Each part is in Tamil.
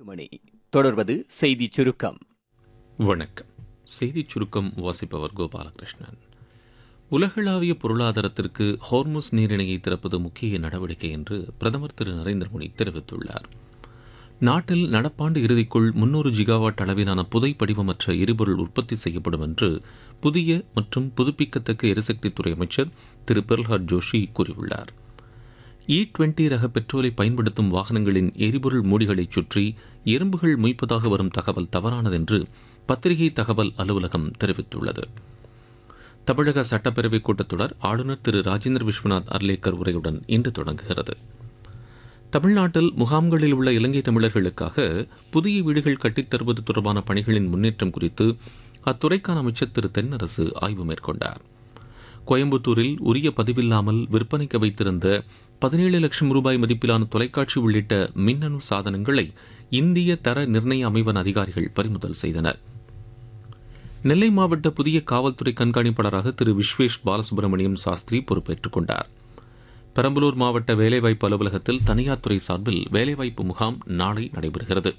மணி தொடர்வது செய்தி சுருக்கம் வணக்கம் செய்திச் சுருக்கம் வாசிப்பவர் கோபாலகிருஷ்ணன் உலகளாவிய பொருளாதாரத்திற்கு ஹார்முஸ் நீரிணையை திறப்பது முக்கிய நடவடிக்கை என்று பிரதமர் திரு நரேந்திர மோடி தெரிவித்துள்ளார் நாட்டில் நடப்பாண்டு இறுதிக்குள் முன்னூறு ஜிகாவாட் அளவிலான புதை படிவமற்ற எரிபொருள் உற்பத்தி செய்யப்படும் என்று புதிய மற்றும் புதுப்பிக்கத்தக்க எரிசக்தித்துறை அமைச்சர் திரு பிரல்ஹாத் ஜோஷி கூறியுள்ளார் இ டுவெண்டி ரக பெட்ரோலை பயன்படுத்தும் வாகனங்களின் எரிபொருள் மூடிகளைச் சுற்றி எறும்புகள் மொய்ப்பதாக வரும் தகவல் தவறானதென்று பத்திரிகை தகவல் அலுவலகம் தெரிவித்துள்ளது தமிழக சட்டப்பேரவைக் கூட்டத்தொடர் ஆளுநர் திரு ராஜேந்திர விஸ்வநாத் அர்லேக்கர் உரையுடன் இன்று தொடங்குகிறது தமிழ்நாட்டில் முகாம்களில் உள்ள இலங்கை தமிழர்களுக்காக புதிய வீடுகள் கட்டித் தருவது தொடர்பான பணிகளின் முன்னேற்றம் குறித்து அத்துறைக்கான அமைச்சர் திரு தென்னரசு ஆய்வு மேற்கொண்டார் கோயம்புத்தூரில் உரிய பதிவில்லாமல் விற்பனைக்கு வைத்திருந்த பதினேழு லட்சம் ரூபாய் மதிப்பிலான தொலைக்காட்சி உள்ளிட்ட மின்னணு சாதனங்களை இந்திய தர நிர்ணய அமைவன் அதிகாரிகள் பறிமுதல் செய்தனர் நெல்லை மாவட்ட புதிய காவல்துறை கண்காணிப்பாளராக திரு விஸ்வேஷ் பாலசுப்ரமணியம் சாஸ்திரி பொறுப்பேற்றுக் கொண்டார் பெரம்பலூர் மாவட்ட வேலைவாய்ப்பு அலுவலகத்தில் தனியார் துறை சார்பில் வேலைவாய்ப்பு முகாம் நாளை நடைபெறுகிறது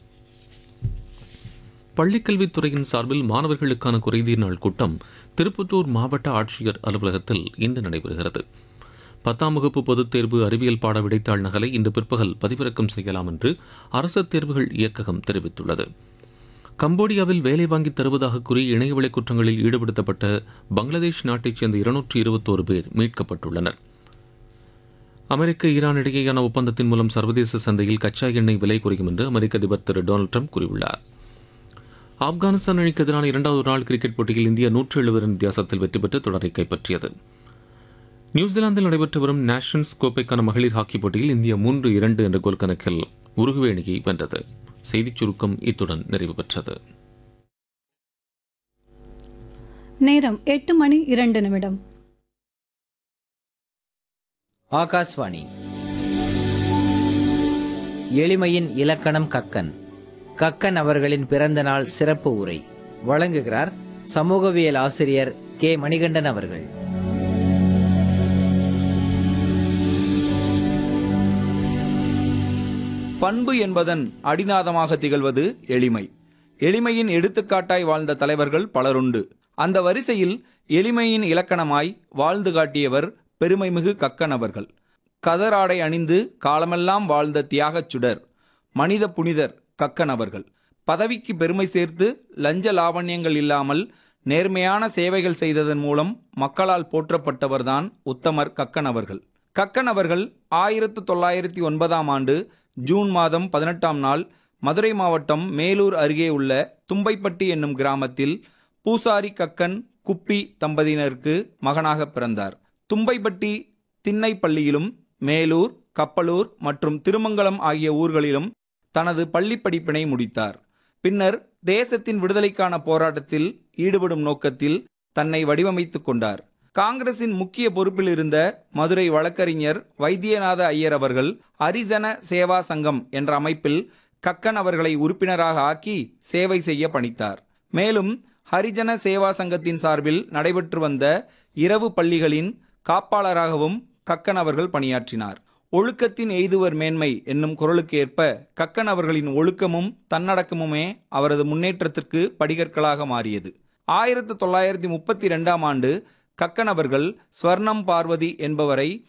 பள்ளிக்கல்வித்துறையின் சார்பில் மாணவர்களுக்கான குறைதீர் நாள் கூட்டம் திருப்பத்தூர் மாவட்ட ஆட்சியர் அலுவலகத்தில் இன்று நடைபெறுகிறது பத்தாம் வகுப்பு பொதுத் தேர்வு அறிவியல் பாட விடைத்தாள் நகலை இன்று பிற்பகல் பதிவிறக்கம் செய்யலாம் என்று அரசு தேர்வுகள் இயக்ககம் தெரிவித்துள்ளது கம்போடியாவில் வேலை வாங்கி தருவதாக கூறி இணையவழி குற்றங்களில் ஈடுபடுத்தப்பட்ட பங்களாதேஷ் நாட்டைச் சேர்ந்த இருநூற்றி இருபத்தோரு பேர் மீட்கப்பட்டுள்ளனர் அமெரிக்க ஈரான் இடையேயான ஒப்பந்தத்தின் மூலம் சர்வதேச சந்தையில் கச்சா எண்ணெய் விலை குறையும் என்று அமெரிக்க அதிபர் திரு டொனால்டு ட்ரம்ப் கூறியுள்ளார் ஆப்கானிஸ்தான் அணிக்கு எதிரான இரண்டாவது நாள் கிரிக்கெட் போட்டியில் இந்தியா நூற்று எழுபது ரன் வித்தியாசத்தில் வெற்றி பெற்று தொடரை கைப்பற்றியது நியூசிலாந்தில் நடைபெற்று வரும் நேஷன்ஸ் கோப்பைக்கான மகளிர் ஹாக்கி போட்டியில் இந்தியா மூன்று இரண்டு என்ற கோல் கணக்கில் உருகுவே அணியை வென்றது செய்திச் சுருக்கம் இத்துடன் நிறைவு பெற்றது நேரம் எட்டு மணி இரண்டு நிமிடம் ஆகாஷ்வாணி எளிமையின் இலக்கணம் கக்கன் கக்கன் அவர்களின் பிறந்த நாள் சிறப்பு உரை வழங்குகிறார் சமூகவியல் ஆசிரியர் கே மணிகண்டன் அவர்கள் பண்பு என்பதன் அடிநாதமாக திகழ்வது எளிமை எளிமையின் எடுத்துக்காட்டாய் வாழ்ந்த தலைவர்கள் பலருண்டு அந்த வரிசையில் எளிமையின் இலக்கணமாய் வாழ்ந்து காட்டியவர் பெருமைமிகு கக்கன் அவர்கள் கதராடை அணிந்து காலமெல்லாம் வாழ்ந்த தியாகச் சுடர் மனித புனிதர் கக்கன் அவர்கள் பதவிக்கு பெருமை சேர்த்து லஞ்ச லாவண்யங்கள் இல்லாமல் நேர்மையான சேவைகள் செய்ததன் மூலம் மக்களால் போற்றப்பட்டவர்தான் உத்தமர் கக்கன் அவர்கள் கக்கன் அவர்கள் ஆயிரத்து தொள்ளாயிரத்தி ஒன்பதாம் ஆண்டு ஜூன் மாதம் பதினெட்டாம் நாள் மதுரை மாவட்டம் மேலூர் அருகே உள்ள தும்பைப்பட்டி என்னும் கிராமத்தில் பூசாரி கக்கன் குப்பி தம்பதியினருக்கு மகனாக பிறந்தார் தும்பைப்பட்டி திண்ணைப்பள்ளியிலும் மேலூர் கப்பலூர் மற்றும் திருமங்கலம் ஆகிய ஊர்களிலும் தனது பள்ளிப் படிப்பினை முடித்தார் பின்னர் தேசத்தின் விடுதலைக்கான போராட்டத்தில் ஈடுபடும் நோக்கத்தில் தன்னை வடிவமைத்துக் கொண்டார் காங்கிரசின் முக்கிய பொறுப்பில் இருந்த மதுரை வழக்கறிஞர் வைத்தியநாத ஐயர் அவர்கள் ஹரிஜன சேவா சங்கம் என்ற அமைப்பில் கக்கன் அவர்களை உறுப்பினராக ஆக்கி சேவை செய்ய பணித்தார் மேலும் ஹரிஜன சேவா சங்கத்தின் சார்பில் நடைபெற்று வந்த இரவு பள்ளிகளின் காப்பாளராகவும் கக்கன் அவர்கள் பணியாற்றினார் ஒழுக்கத்தின் எய்துவர் மேன்மை என்னும் குரலுக்கு ஏற்ப கக்கன் அவர்களின் ஒழுக்கமும் தன்னடக்கமுமே அவரது முன்னேற்றத்திற்கு படிகற்களாக மாறியது ஆயிரத்து தொள்ளாயிரத்தி முப்பத்தி ரெண்டாம் ஆண்டு கக்கன் அவர்கள் ஸ்வர்ணம் பார்வதி என்பவரை